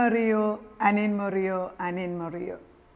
മറിയോ അനിൻ മൊറിയോ അനിൻ മൊറിയോ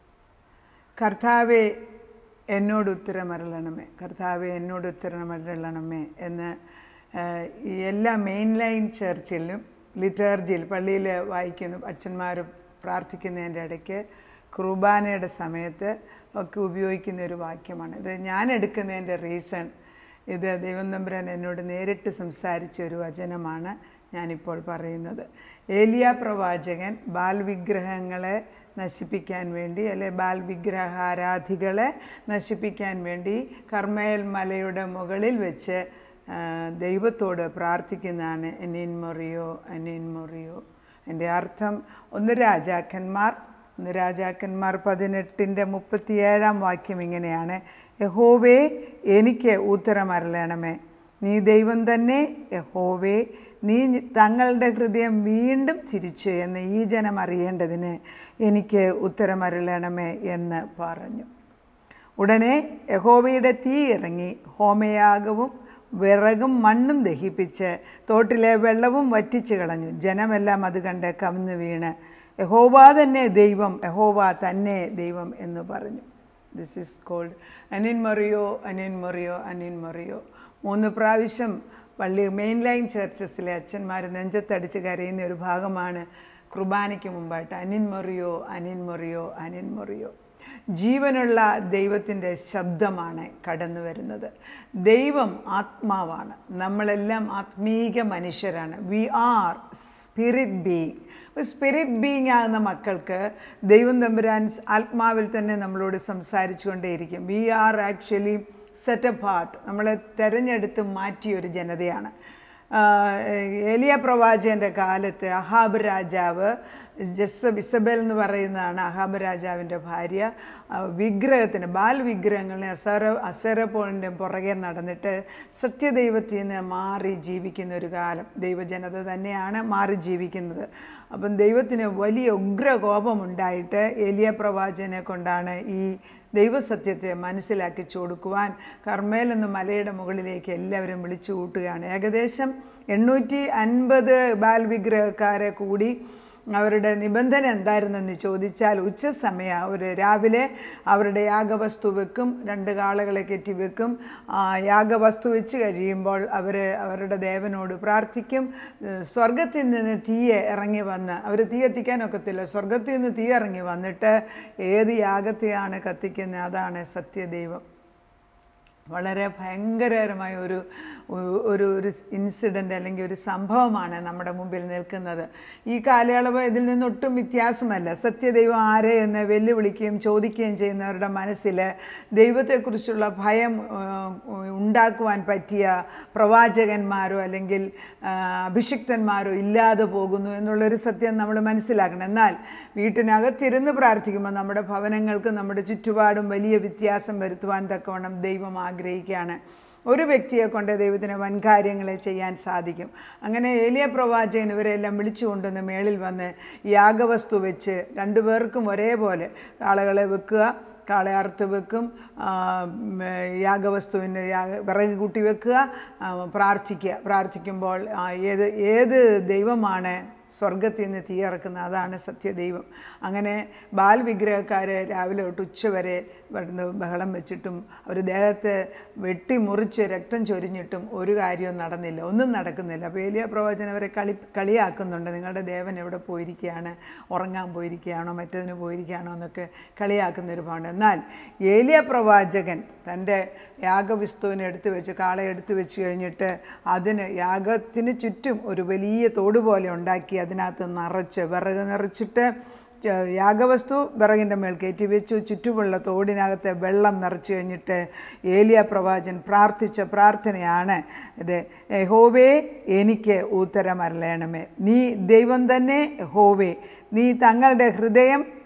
കർത്താവെ എന്നോട് ഉത്തരമരളണമേ കർത്താവെ എന്നോട് ഉത്തരമരളണമേ എന്ന് ഏഹ്, ഈ എല്ലാ മെയിൻ ലൈൻ ചർച്ചിലും ലിറ്റർജിയിൽ പള്ളിയിൽ വായിക്കുന്ന അച്ഛന്മാർ പ്രാർത്ഥിക്കുന്നതിൻ്റെ ഇടയ്ക്ക് കുർബാനയുടെ സമയത്ത് ഒക്കെ ഉപയോഗിക്കുന്ന ഒരു വാക്യമാണ് ഇത് ഞാൻ എടുക്കുന്നതിൻ്റെ റീസൺ ഇത് ദൈവം തമ്പുരാൻ എന്നോട് നേരിട്ട് സംസാരിച്ച ഒരു വചനമാണ് ഞാനിപ്പോൾ പറയുന്നത് ഏലിയ പ്രവാചകൻ ബാൽ വിഗ്രഹങ്ങളെ നശിപ്പിക്കാൻ വേണ്ടി അല്ലെ ബാൽ വിഗ്രഹാരാധികളെ നശിപ്പിക്കാൻ വേണ്ടി കർമ്മേൽ മലയുടെ മുകളിൽ വെച്ച് ആ, ദൈവത്തോട് പ്രാർത്ഥിക്കുന്നതാണ് അനിൻ മൊറിയോ അനിൻ മൊറിയോ എൻ്റെ അർത്ഥം ഒന്ന് രാജാക്കന്മാർ ഒന്ന് രാജാക്കന്മാർ പതിനെട്ടിൻ്റെ മുപ്പത്തിയേഴാം വാക്യം ഇങ്ങനെയാണ് യഹോവേ എനിക്ക് ഉത്തരമരളണമേ നീ ദൈവം തന്നെ യഹോവേ നീ തങ്ങളുടെ ഹൃദയം വീണ്ടും തിരിച്ചു എന്ന് ഈ ജനം അറിയേണ്ടതിന് എനിക്ക് ഉത്തരമരുളണമേ എന്ന് പറഞ്ഞു ഉടനെ യഹോവയുടെ തീ ഇറങ്ങി ഹോമയാഗവും വിറകും മണ്ണും ദഹിപ്പിച്ച് തോട്ടിലെ വെള്ളവും വറ്റിച്ചു കളഞ്ഞു ജനമെല്ലാം അത് കണ്ട് കവിന്ന് വീണ് യഹോവ തന്നെ ദൈവം യഹോവ തന്നെ ദൈവം എന്ന് പറഞ്ഞു ദിസ് ഈസ് കോൾഡ് അനിൻ മറിയോ അനിൻ മറിയോ അനിൻ മറിയോ മൂന്ന് പ്രാവശ്യം പള്ളി മെയിൻ ലൈൻ ചർച്ചസിലെ അച്ഛന്മാർ നെഞ്ചത്തടിച്ച് കരയുന്ന ഒരു ഭാഗമാണ് കുർബാനയ്ക്ക് മുമ്പായിട്ട് അനിൻ മൊറിയോ അനിൻ മൊറിയോ അനിൻ മൊറിയോ ജീവനുള്ള ദൈവത്തിൻ്റെ ശബ്ദമാണ് കടന്നു വരുന്നത് ദൈവം ആത്മാവാണ് നമ്മളെല്ലാം ആത്മീക മനുഷ്യരാണ് we are spirit being spirit being ആകുന്ന മക്കൾക്ക് ദൈവം തമ്പുരാൻ ആത്മാവിൽ തന്നെ നമ്മളോട് സംസാരിച്ചു കൊണ്ടേയിരിക്കും we are actually set heart നമ്മളെ തെരഞ്ഞെടുത്ത് മാറ്റിയ ഒരു ജനതയാണ് ആഹ് ഏലിയ പ്രവാചകൻ്റെ കാലത്ത് അഹാബ് രാജാവ് ജസ്സ ഇസബൽ എന്ന് പറയുന്നതാണ് അഹാബ് രാജാവിൻ്റെ ഭാര്യ ആ വിഗ്രഹത്തിന് ബാൽ വിഗ്രഹങ്ങളെ അസറ അസറപ്പോളിൻ്റെ പുറകെ നടന്നിട്ട് സത്യദൈവത്തിൽ നിന്ന് മാറി ജീവിക്കുന്ന ഒരു കാലം ദൈവജനത തന്നെയാണ് മാറി ജീവിക്കുന്നത് അപ്പം ദൈവത്തിന് വലിയ ഉഗ്രകോപമുണ്ടായിട്ട് ഏലിയ പ്രവാചകനെ കൊണ്ടാണ് ഈ ദൈവസത്യത്തെ മനസ്സിലാക്കിച്ചു കൊടുക്കുവാൻ കർമ്മേൽ എന്ന മലയുടെ മുകളിലേക്ക് എല്ലാവരും വിളിച്ചു കൂട്ടുകയാണ് ഏകദേശം എണ്ണൂറ്റി അൻപത് ബാൽ വിഗ്രഹക്കാരെ കൂടി അവരുടെ നിബന്ധന എന്തായിരുന്നെന്ന് ചോദിച്ചാൽ ഉച്ച സമയം ഒരു രാവിലെ അവരുടെ യാഗവസ്തു വെക്കും രണ്ട് കാളകളെ കെട്ടി വെക്കും ആ യാഗവസ്തു വെച്ച് കഴിയുമ്പോൾ അവർ അവരുടെ ദേവനോട് പ്രാർത്ഥിക്കും ഏഹ് സ്വർഗത്തിൽ നിന്ന് തീയെ ഇറങ്ങി വന്ന് അവർ തീ എത്തിക്കാനൊക്കത്തില്ല സ്വർഗത്തിൽ നിന്ന് തീ ഇറങ്ങി വന്നിട്ട് ഏത് യാഗത്തെയാണ് കത്തിക്കുന്നത് അതാണ് സത്യദൈവം വളരെ ഭയങ്കരകരമായ ഒരു ഒരു- ഒരു ഒരു ഇൻസിഡൻ്റ് അല്ലെങ്കിൽ ഒരു സംഭവമാണ് നമ്മുടെ മുമ്പിൽ നിൽക്കുന്നത് ഈ കാലയളവ് ഇതിൽ നിന്നൊട്ടും വ്യത്യാസമല്ല സത്യദൈവം ആരെ എന്ന് വെല്ലുവിളിക്കുകയും ചോദിക്കുകയും ചെയ്യുന്നവരുടെ മനസ്സിൽ ദൈവത്തെക്കുറിച്ചുള്ള ഭയം ഏഹ്, ഉണ്ടാക്കുവാൻ പറ്റിയ പ്രവാചകന്മാരോ അല്ലെങ്കിൽ ആ, അഭിഷിക്തന്മാരോ ഇല്ലാതെ പോകുന്നു എന്നുള്ളൊരു സത്യം നമ്മൾ മനസ്സിലാക്കണം എന്നാൽ വീട്ടിനകത്തിരുന്ന് പ്രാർത്ഥിക്കുമ്പോൾ നമ്മുടെ ഭവനങ്ങൾക്ക് നമ്മുടെ ചുറ്റുപാടും വലിയ വ്യത്യാസം വരുത്തുവാൻ തക്കവണ്ണം ദൈവം ആഗ്രഹിക്കുകയാണ് ഒരു വ്യക്തിയെ കൊണ്ട് ദൈവത്തിന് വൻകാര്യങ്ങളെ ചെയ്യാൻ സാധിക്കും അങ്ങനെ ഏലിയ പ്രവാചകൻ ഇവരെല്ലാം വിളിച്ചു കൊണ്ടുവന്ന് മേളിൽ വന്ന് യാഗവസ്തു വെച്ച് രണ്ടുപേർക്കും ഒരേപോലെ ആളുകളെ വെക്കുക കാളെ അറുത്ത് വെക്കും ആ, ഉം, യാഗവസ്തുവിൻ്റെ യാഗ വിറക് കൂട്ടി വെക്കുക ആ, പ്രാർത്ഥിക്കുക പ്രാർത്ഥിക്കുമ്പോൾ ആ, ഏത് ഏത് ദൈവമാണ് സ്വർഗത്തിൽ നിന്ന് തീയിറക്കുന്നത് അതാണ് സത്യദൈവം അങ്ങനെ ബാൽ വിഗ്രഹക്കാരെ രാവിലെ തൊട്ട് ഉച്ച വരെ വരുന്ന ബഹളം വെച്ചിട്ടും അവർ ദേഹത്തെ വെട്ടി മുറിച്ച് രക്തം ചൊരിഞ്ഞിട്ടും ഒരു കാര്യവും നടന്നില്ല ഒന്നും നടക്കുന്നില്ല അപ്പോൾ ഏലിയ പ്രവചനം അവരെ കളി കളിയാക്കുന്നുണ്ട് നിങ്ങളുടെ ദേവൻ എവിടെ പോയിരിക്കുകയാണ് ഉറങ്ങാൻ പോയിരിക്കുകയാണോ മറ്റതിന് പോയിരിക്കുകയാണോ എന്നൊക്കെ കളിയാക്കുന്ന ഒരു ഭാഗം എന്നാൽ ഏലിയ പ്രവാചകൻ തൻ്റെ യാഗവിസ്തുവിനെ എടുത്തു വെച്ച് കാളെ എടുത്തു വെച്ച് കഴിഞ്ഞിട്ട് അതിന് യാഗത്തിന് ചുറ്റും ഒരു വലിയ തോട് പോലെ ഉണ്ടാക്കി അതിനകത്ത് നിറച്ച് വിറക് നിറച്ചിട്ട് ച- യാഗവസ്തു വിറകിൻ്റെ മേൽ കയറ്റി വെച്ചു ചുറ്റുമുള്ള തോടിനകത്തെ വെള്ളം നിറച്ചു കഴിഞ്ഞിട്ട് ഏലിയ പ്രവാചൻ പ്രാർത്ഥിച്ച പ്രാർത്ഥനയാണ് ഇത് ഹോവേ എനിക്ക് ഉത്തരമരളയണമേ നീ ദൈവം തന്നെ ഹോവേ നീ തങ്ങളുടെ ഹൃദയം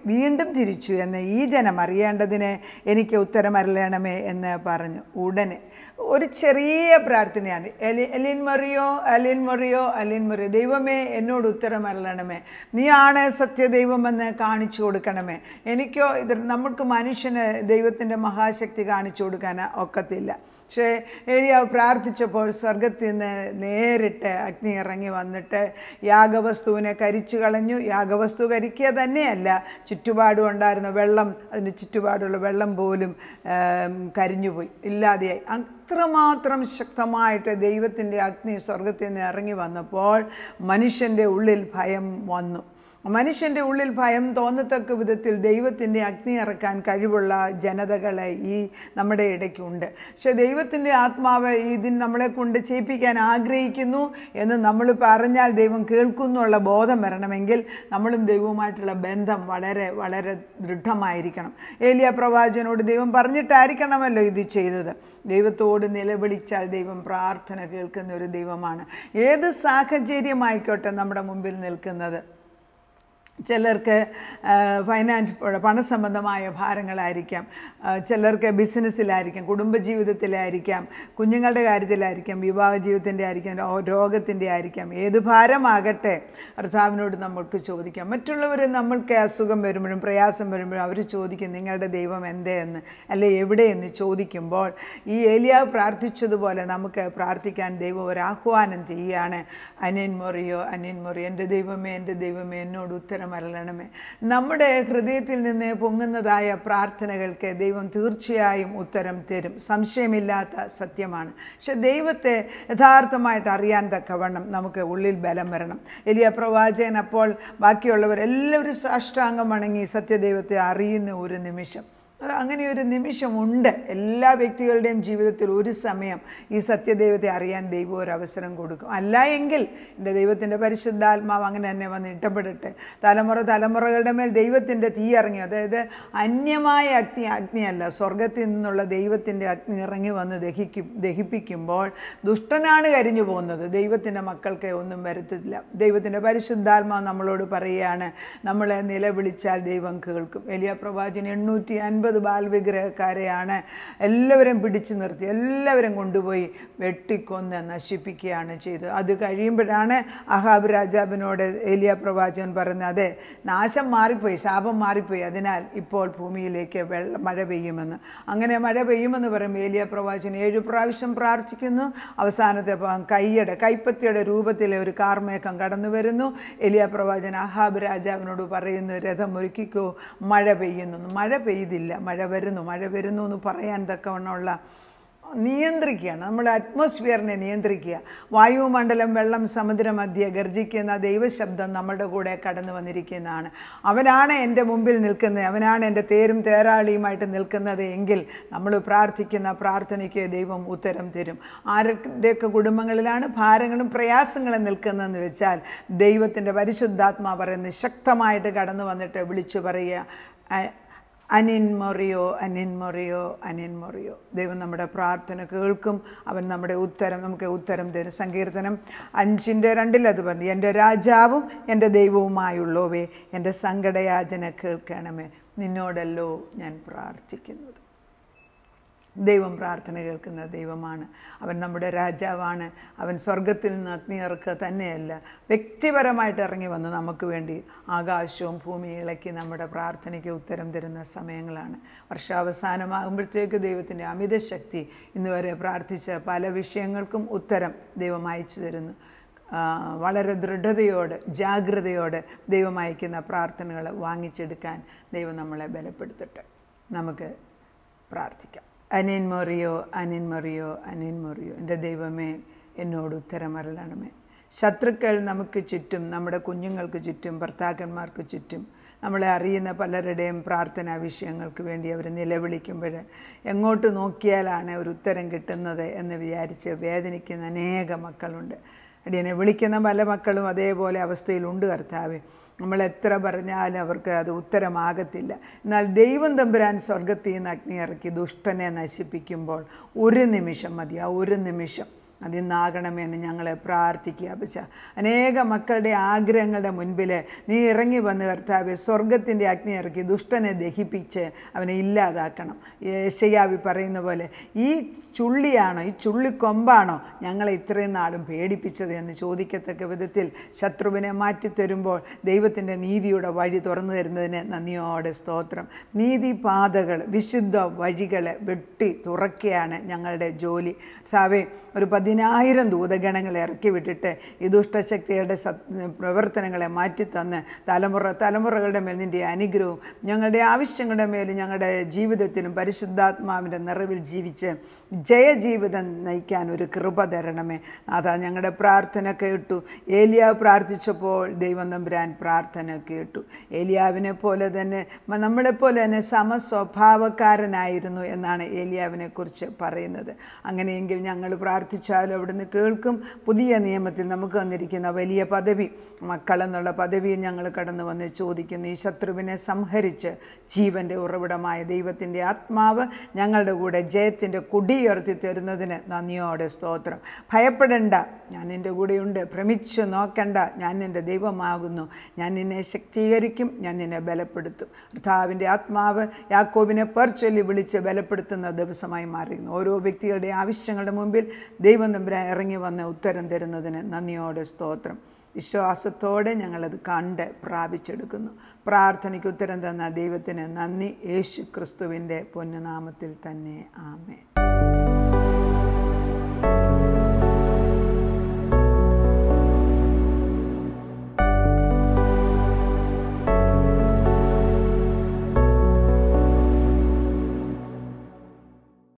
വീണ്ടും തിരിച്ചു എന്ന് ഈ ജനം അറിയേണ്ടതിന് എനിക്ക് ഉത്തരമരളണമേ എന്ന് പറഞ്ഞു ഉടനെ ഒരു ചെറിയ പ്രാർത്ഥനയാണ് എലി എലിൻ മറിയോ അലിൻ മറിയോ അലിൻ മറിയോ ദൈവമേ എന്നോട് ഉത്തരമരളണമേ നീയാണ് സത്യദൈവമെന്ന് കാണിച്ചു കൊടുക്കണമേ എനിക്കോ ഇത് നമുക്ക് മനുഷ്യന് ദൈവത്തിൻ്റെ മഹാശക്തി കാണിച്ചു കൊടുക്കാൻ ഒക്കത്തില്ല പക്ഷേ ഏലിയാവ് പ്രാർത്ഥിച്ചപ്പോൾ സ്വർഗത്തിൽ നിന്ന് നേരിട്ട് അഗ്നി ഇറങ്ങി വന്നിട്ട് യാഗവസ്തുവിനെ കരിച്ചു കളഞ്ഞു യാഗവസ്തു കരിക്കുക തന്നെയല്ല ചുറ്റുപാടും ഉണ്ടായിരുന്ന വെള്ളം അതിന് ചുറ്റുപാടുള്ള വെള്ളം പോലും ആം, കരിഞ്ഞുപോയി ഇല്ലാതെയായി അത്രമാത്രം ശക്തമായിട്ട് ദൈവത്തിൻ്റെ അഗ്നി സ്വർഗത്തിൽ നിന്ന് ഇറങ്ങി വന്നപ്പോൾ മനുഷ്യൻ്റെ ഉള്ളിൽ ഭയം വന്നു മനുഷ്യൻ്റെ ഉള്ളിൽ ഭയം തോന്നത്തക്ക വിധത്തിൽ ദൈവത്തിൻ്റെ അഗ്നി ഇറക്കാൻ കഴിവുള്ള ജനതകളെ ഈ നമ്മുടെ ഇടയ്ക്കുണ്ട് പക്ഷെ ദൈവത്തിൻ്റെ ആത്മാവ് ഇതിന് നമ്മളെ കൊണ്ട് ചെയ്യിപ്പിക്കാൻ ആഗ്രഹിക്കുന്നു എന്ന് നമ്മൾ പറഞ്ഞാൽ ദൈവം കേൾക്കുന്നുള്ള ബോധം വരണമെങ്കിൽ നമ്മളും ദൈവവുമായിട്ടുള്ള ബന്ധം വളരെ വളരെ ദൃഢമായിരിക്കണം ഏലിയ പ്രവാചകനോട് ദൈവം പറഞ്ഞിട്ടായിരിക്കണമല്ലോ ഇത് ചെയ്തത് ദൈവത്തോട് നിലവിളിച്ചാൽ ദൈവം പ്രാർത്ഥന കേൾക്കുന്ന ഒരു ദൈവമാണ് ഏത് സാഹചര്യമായിക്കോട്ടെ നമ്മുടെ മുമ്പിൽ നിൽക്കുന്നത് ചിലർക്ക് ഫൈനാൻസ് പണസംബന്ധമായ ഭാരങ്ങളായിരിക്കാം ആ, ചിലർക്ക് ബിസിനസ്സിലായിരിക്കാം കുടുംബജീവിതത്തിലായിരിക്കാം കുഞ്ഞുങ്ങളുടെ കാര്യത്തിലായിരിക്കാം വിവാഹ ജീവിതത്തിൻ്റെ ആയിരിക്കാം രോ- രോഗത്തിൻ്റെ ആയിരിക്കാം ഏത് ഭാരമാകട്ടെ കർത്താവിനോട് നമ്മൾക്ക് ചോദിക്കാം മറ്റുള്ളവർ നമ്മൾക്ക് അസുഖം വരുമ്പോഴും പ്രയാസം വരുമ്പോഴും അവർ ചോദിക്കും നിങ്ങളുടെ ദൈവം എന്തേ എന്ന് അല്ലെ എവിടെ എന്ന് ചോദിക്കുമ്പോൾ ഈ ഏലിയാവ് പ്രാർത്ഥിച്ചതുപോലെ നമുക്ക് പ്രാർത്ഥിക്കാൻ ദൈവം ഒരു ആഹ്വാനം ചെയ്യുകയാണ് അനിയൻ മൊറിയോ അനിയൻ മൊറിയോ എൻ്റെ ദൈവമേ എൻ്റെ ദൈവമേ എന്നോട് ഉത്തരം അരളണമേ നമ്മുടെ ഹൃദയത്തിൽ നിന്ന് പൊങ്ങുന്നതായ പ്രാർത്ഥനകൾക്ക് ദൈവം തീർച്ചയായും ഉത്തരം തരും സംശയമില്ലാത്ത സത്യമാണ് പക്ഷെ ദൈവത്തെ യഥാർത്ഥമായിട്ട് അറിയാൻ തക്കവണ്ണം നമുക്ക് ഉള്ളിൽ ബലം വരണം എലിയ പ്രവാചകൻ അപ്പോൾ ബാക്കിയുള്ളവർ എല്ലാവരും സാഷ്ടാംഗം വണങ്ങി സത്യദൈവത്തെ അറിയുന്ന ഒരു നിമിഷം അത് അങ്ങനെ ഒരു നിമിഷമുണ്ട് എല്ലാ വ്യക്തികളുടെയും ജീവിതത്തിൽ ഒരു സമയം ഈ സത്യദൈവത്തെ അറിയാൻ ദൈവം ഒരു അവസരം കൊടുക്കും അല്ല എങ്കിൽ എൻ്റെ ദൈവത്തിൻ്റെ പരിശുദ്ധാത്മാവ് അങ്ങനെ തന്നെ വന്ന് ഇഷ്ടപ്പെടട്ടെ തലമുറ തലമുറകളുടെ മേൽ ദൈവത്തിൻ്റെ തീ ഇറങ്ങി അതായത് അന്യമായ അഗ്നി അഗ്നിയല്ല സ്വർഗത്തിൽ നിന്നുള്ള ദൈവത്തിൻ്റെ അഗ്നി ഇറങ്ങി വന്ന് ദഹിക്കും ദഹിപ്പിക്കുമ്പോൾ ദുഷ്ടനാണ് കരിഞ്ഞു പോകുന്നത് ദൈവത്തിൻ്റെ മക്കൾക്ക് ഒന്നും വരുത്തില്ല ദൈവത്തിൻ്റെ പരിശുദ്ധാത്മാവ് നമ്മളോട് പറയുകയാണ് നമ്മളെ നിലവിളിച്ചാൽ ദൈവം കേൾക്കും എലിയ പ്രവാചകൻ എണ്ണൂറ്റി അൻപത് ബാൽവിഗ്രഹക്കാരെയാണ് എല്ലാവരും പിടിച്ചു നിർത്തി എല്ലാവരും കൊണ്ടുപോയി വെട്ടിക്കൊന്ന് നശിപ്പിക്കുകയാണ് ചെയ്തത് അത് കഴിയുമ്പോഴാണ് അഹാബ് രാജാവിനോട് ഏലിയ പ്രവാചകൻ പറയുന്നത് അതെ നാശം മാറിപ്പോയി ശാപം മാറിപ്പോയി അതിനാൽ ഇപ്പോൾ ഭൂമിയിലേക്ക് വെള്ള മഴ പെയ്യുമെന്ന് അങ്ങനെ മഴ പെയ്യുമെന്ന് പറയുമ്പോൾ ഏലിയ പ്രവാചകൻ ഏഴു പ്രാവശ്യം പ്രാർത്ഥിക്കുന്നു അവസാനത്തെ ഭാഗം കയ്യടെ കൈപ്പത്തിയുടെ രൂപത്തിലെ ഒരു കാർമേഘം കടന്നു വരുന്നു എലിയ പ്രവാചകൻ അഹാബ് രാജാവിനോട് പറയുന്നു രഥം ഒരുക്കിക്കോ മഴ പെയ്യുന്നു മഴ പെയ്തില്ല മഴ വരുന്നു മഴ വരുന്നു എന്ന് പറയാൻ തക്കവണ്ണമുള്ള നിയന്ത്രിക്കുകയാണ് നമ്മൾ അറ്റ്മോസ്ഫിയറിനെ നിയന്ത്രിക്കുക വായുമണ്ഡലം വെള്ളം സമുദ്രമധ്യ ഗർജിക്കുന്ന ദൈവശബ്ദം നമ്മുടെ കൂടെ കടന്നു വന്നിരിക്കുന്നതാണ് അവനാണ് എൻ്റെ മുമ്പിൽ നിൽക്കുന്നത് അവനാണ് എൻ്റെ തേരും തേരാളിയുമായിട്ട് നിൽക്കുന്നത് എങ്കിൽ നമ്മൾ പ്രാർത്ഥിക്കുന്ന പ്രാർത്ഥനയ്ക്ക് ദൈവം ഉത്തരം തരും ആരുടെയൊക്കെ കുടുംബങ്ങളിലാണ് ഭാരങ്ങളും പ്രയാസങ്ങളും നിൽക്കുന്നതെന്ന് വെച്ചാൽ ദൈവത്തിൻ്റെ പരിശുദ്ധാത്മാ പറയുന്നത് ശക്തമായിട്ട് കടന്നു വന്നിട്ട് വിളിച്ചു പറയുക "അ- അനിൻ മൊറിയോ അനിൻ മൊറിയോ അനിൻ മൊറിയോ ദൈവം നമ്മുടെ പ്രാർത്ഥന കേൾക്കും അവൻ നമ്മുടെ ഉത്തരം നമുക്ക് ഉത്തരം തരും സങ്കീർത്തനം അഞ്ചിൻ്റെ രണ്ടിൽ അത് പറഞ്ഞു എൻ്റെ രാജാവും എൻ്റെ ദൈവവുമായുള്ളവേ എൻ്റെ സങ്കടയാചന കേൾക്കണമേ നിന്നോടല്ലോ ഞാൻ പ്രാർത്ഥിക്കുന്നത് ദൈവം പ്രാർത്ഥന കേൾക്കുന്ന ദൈവമാണ് അവൻ നമ്മുടെ രാജാവാണ് അവൻ സ്വർഗത്തിൽ നിന്ന് അഗ്നി ഇറക്കുക തന്നെയല്ല വ്യക്തിപരമായിട്ട് ഇറങ്ങി വന്ന് നമുക്ക് വേണ്ടി ആകാശവും ഭൂമിയും ഇളക്കി നമ്മുടെ പ്രാർത്ഥനയ്ക്ക് ഉത്തരം തരുന്ന സമയങ്ങളാണ് വർഷാവസാനമാകുമ്പോഴത്തേക്ക് ദൈവത്തിൻ്റെ അമിത ശക്തി ഇന്ന് വരെ പ്രാർത്ഥിച്ച പല വിഷയങ്ങൾക്കും ഉത്തരം ദൈവം അയച്ചു തരുന്നു ആ, വളരെ ദൃഢതയോട് ജാഗ്രതയോടെ ദൈവം അയക്കുന്ന പ്രാർത്ഥനകൾ വാങ്ങിച്ചെടുക്കാൻ ദൈവം നമ്മളെ ബലപ്പെടുത്തട്ടെ നമുക്ക് പ്രാർത്ഥിക്കാം അനിൻ മൊറിയോ അനിൻ മൊറിയോ അനിൻ മൊറിയോ എൻ്റെ ദൈവമേ എന്നോട് ഉത്തരമരളണമേ ശത്രുക്കൾ നമുക്ക് ചുറ്റും നമ്മുടെ കുഞ്ഞുങ്ങൾക്ക് ചുറ്റും ഭർത്താക്കന്മാർക്ക് ചുറ്റും നമ്മളെ അറിയുന്ന പലരുടെയും പ്രാർത്ഥനാ വിഷയങ്ങൾക്ക് വേണ്ടി അവർ നിലവിളിക്കുമ്പോൾ എങ്ങോട്ട് നോക്കിയാലാണ് ഒരു ഉത്തരം കിട്ടുന്നത് എന്ന് വിചാരിച്ച് വേദനിക്കുന്ന അനേക മക്കളുണ്ട് അടിയനെ വിളിക്കുന്ന പല മക്കളും അതേപോലെ അവസ്ഥയിലുണ്ട് കർത്താവെ നമ്മൾ എത്ര പറഞ്ഞാലും അവർക്ക് അത് ഉത്തരമാകത്തില്ല എന്നാൽ ദൈവം തമ്പുരാൻ സ്വർഗത്തിൽ നിന്ന് അഗ്നി ഇറക്കി ദുഷ്ടനെ നശിപ്പിക്കുമ്പോൾ ഒരു നിമിഷം മതി ആ ഒരു നിമിഷം അതിന്നാകണമേ എന്ന് ഞങ്ങൾ പ്രാർത്ഥിക്കുക അപ്പച്ച അനേക മക്കളുടെ ആഗ്രഹങ്ങളുടെ മുൻപിൽ നീ ഇറങ്ങി വന്ന് കർത്താവ് സ്വർഗത്തിൻ്റെ അഗ്നി ഇറക്കി ദുഷ്ടനെ ദഹിപ്പിച്ച് അവനെ ഇല്ലാതാക്കണം യേശയ്യാവി പറയുന്ന പോലെ ഈ ചുള്ളിയാണോ ഈ ചുള്ളിക്കൊമ്പാണോ ഞങ്ങളെ ഇത്രയും നാളും പേടിപ്പിച്ചത് എന്ന് ചോദിക്കത്തക്ക വിധത്തിൽ ശത്രുവിനെ മാറ്റിത്തരുമ്പോൾ ദൈവത്തിൻ്റെ നീതിയുടെ വഴി തുറന്നു തരുന്നതിന് നന്ദിയോടെ സ്തോത്രം നീതിപാതകൾ വിശുദ്ധ വഴികളെ വെട്ടി തുറക്കുകയാണ് ഞങ്ങളുടെ ജോലി സാവേ ഒരു പതിനായിരം ദൂതഗണങ്ങളെ ഇറക്കി വിട്ടിട്ട് ഈ ദുഷ്ടശക്തിയുടെ സത് പ്രവർത്തനങ്ങളെ മാറ്റിത്തന്ന് തലമുറ തലമുറകളുടെ മേൽ നിൻ്റെ അനുഗ്രഹവും ഞങ്ങളുടെ ആവശ്യങ്ങളുടെ മേലും ഞങ്ങളുടെ ജീവിതത്തിലും പരിശുദ്ധാത്മാവിൻ്റെ നിറവിൽ ജീവിച്ച് ജയജീവിതം നയിക്കാൻ ഒരു കൃപ തരണമേ അതാ ഞങ്ങളുടെ പ്രാർത്ഥന കേട്ടു ഏലിയാവ് പ്രാർത്ഥിച്ചപ്പോൾ ദൈവം തമ്പുരാൻ പ്രാർത്ഥന കേട്ടു ഏലിയാവിനെ പോലെ തന്നെ മ- നമ്മളെപ്പോലെ തന്നെ സമസ്വഭാവക്കാരനായിരുന്നു എന്നാണ് ഏലിയാവിനെ കുറിച്ച് പറയുന്നത് അങ്ങനെയെങ്കിൽ ഞങ്ങൾ പ്രാർത്ഥിച്ചാലും അവിടുന്ന് കേൾക്കും പുതിയ നിയമത്തിൽ നമുക്ക് വന്നിരിക്കുന്ന വലിയ പദവി മക്കളെന്നുള്ള പദവിയിൽ ഞങ്ങൾ കടന്നു വന്ന് ചോദിക്കുന്നു ഈ ശത്രുവിനെ സംഹരിച്ച് ജീവൻ്റെ ഉറവിടമായ ദൈവത്തിൻ്റെ ആത്മാവ് ഞങ്ങളുടെ കൂടെ ജയത്തിൻ്റെ കുടിയുയർത്തി തരുന്നതിന് നന്ദിയോടെ സ്തോത്രം ഭയപ്പെടേണ്ട ഞാൻ നിൻ്റെ കൂടെയുണ്ട് ഭ്രമിച്ച് നോക്കണ്ട ഞാൻ നിൻ്റെ ദൈവമാകുന്നു ഞാൻ നിന്നെ ശക്തീകരിക്കും ഞാൻ നിന്നെ ബലപ്പെടുത്തും കർത്താവിൻ്റെ ആത്മാവ് യാക്കോബിനെ പേർ ചൊല്ലി വിളിച്ച് ബലപ്പെടുത്തുന്ന ദിവസമായി മാറിയിരുന്നു ഓരോ വ്യക്തികളുടെ ആവശ്യങ്ങളുടെ മുമ്പിൽ ദൈവം തമ്പുരാൻ ഇറങ്ങി വന്ന് ഉത്തരം തരുന്നതിന് നന്ദിയോടെ സ്തോത്രം വിശ്വാസത്തോടെ ഞങ്ങളത് കണ്ട് പ്രാപിച്ചെടുക്കുന്നു പ്രാർത്ഥനയ്ക്ക് ഉത്തരം തന്ന ദൈവത്തിന് നന്ദി യേശു ക്രിസ്തുവിൻ്റെ പൊന്നുനാമത്തിൽ തന്നെ ആമേ